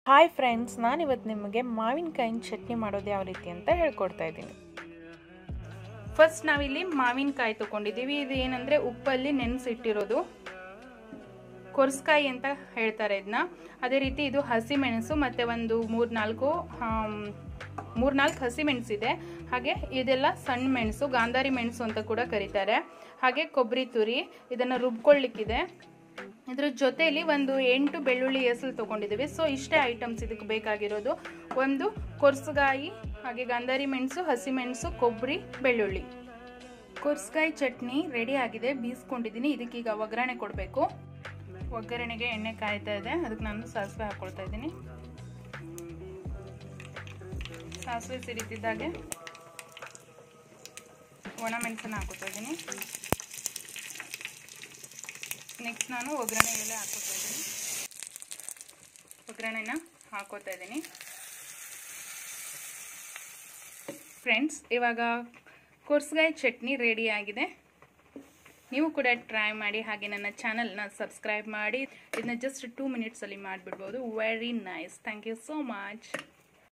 hi friends ನಾನಿವತ್ತು ನಿಮಗೆ ಮಾವಿನಕಾಯಿನ ಚಟ್ನಿ ಮಾಡೋದು ಯಾವ ರೀತಿ ಅಂತ ಹೇಳ್ಕೊಡ್ತಾ ಇದ್ದೀನಿ ಫಸ್ಟ್ ನಾವಿಲ್ಲಿ ಮಾವಿನಕಾಯಿ ತೊಗೊಂಡಿದ್ದೀವಿ ಇದು ಏನಂದರೆ ಉಪ್ಪಲ್ಲಿ ನೆನೆಸಿಟ್ಟಿರೋದು ಕೊರ್ಸ್ಕಾಯಿ ಅಂತ ಹೇಳ್ತಾರೆ ಇದನ್ನ ಅದೇ ರೀತಿ ಇದು ಹಸಿ ಮೆಣಸು ಮತ್ತು ಒಂದು ಮೂರ್ನಾಲ್ಕು ಮೂರ್ನಾಲ್ಕು ಹಸಿ ಮೆಣಸಿದೆ ಹಾಗೆ ಇದೆಲ್ಲ ಸಣ್ಣ ಮೆಣಸು ಗಾಂಧಾರಿ ಮೆಣಸು ಅಂತ ಕೂಡ ಕರೀತಾರೆ ಹಾಗೆ ಕೊಬ್ಬರಿ ತುರಿ ಇದನ್ನು ರುಬ್ಕೊಳ್ಳಿಕ್ಕಿದೆ ಇದ್ರ ಜೊತೆಯಲ್ಲಿ ಒಂದು ಎಂಟು ಬೆಳ್ಳುಳ್ಳಿ ಎಸಲು ತೊಗೊಂಡಿದ್ದೀವಿ ಸೊ ಇಷ್ಟೇ ಐಟಮ್ಸ್ ಇದಕ್ಕೆ ಬೇಕಾಗಿರೋದು ಒಂದು ಕೊರ್ಸ್ಗಾಯಿ ಹಾಗೆ ಗಾಂಧಾರಿ ಮೆಣಸು ಹಸಿಮೆಣಸು ಕೊಬ್ಬರಿ ಬೆಳ್ಳುಳ್ಳಿ ಕೊರ್ಸ್ಗಾಯಿ ಚಟ್ನಿ ರೆಡಿ ಆಗಿದೆ ಬೀಸ್ಕೊಂಡಿದ್ದೀನಿ ಇದಕ್ಕೀಗ ಒಗ್ಗರಣೆ ಕೊಡಬೇಕು ಒಗ್ಗರಣೆಗೆ ಎಣ್ಣೆ ಕಾಯ್ತಾ ಇದೆ ಅದಕ್ಕೆ ನಾನು ಸಾಸಿವೆ ಹಾಕ್ಕೊಳ್ತಾ ಇದ್ದೀನಿ ಸಾಸಿವೆ ಸಿರಿತಿದ್ದಾಗೆ ಒಣ ಮೆಣಸನ್ನು ಹಾಕೋತಾ ಇದ್ದೀನಿ ನೆಕ್ಸ್ಟ್ ನಾನು ಒಗ್ಗರಣೆ ಮೇಲೆ ಹಾಕೋತಾ ಇದ್ದೀನಿ ಒಗ್ಗರಣೆನ ಹಾಕೋತಾ ಇದ್ದೀನಿ ಫ್ರೆಂಡ್ಸ್ ಇವಾಗ ಕೊರ್ಸ್ಗಾಯಿ ಚಟ್ನಿ ರೆಡಿ ಆಗಿದೆ ನೀವು ಕೂಡ ಟ್ರೈ ಮಾಡಿ ಹಾಗೆ ನನ್ನ ಚಾನಲ್ನ ಸಬ್ಸ್ಕ್ರೈಬ್ ಮಾಡಿ ಇದನ್ನ ಜಸ್ಟ್ ಟೂ ಮಿನಿಟ್ಸಲ್ಲಿ ಮಾಡಿಬಿಡ್ಬೋದು very nice thank you so much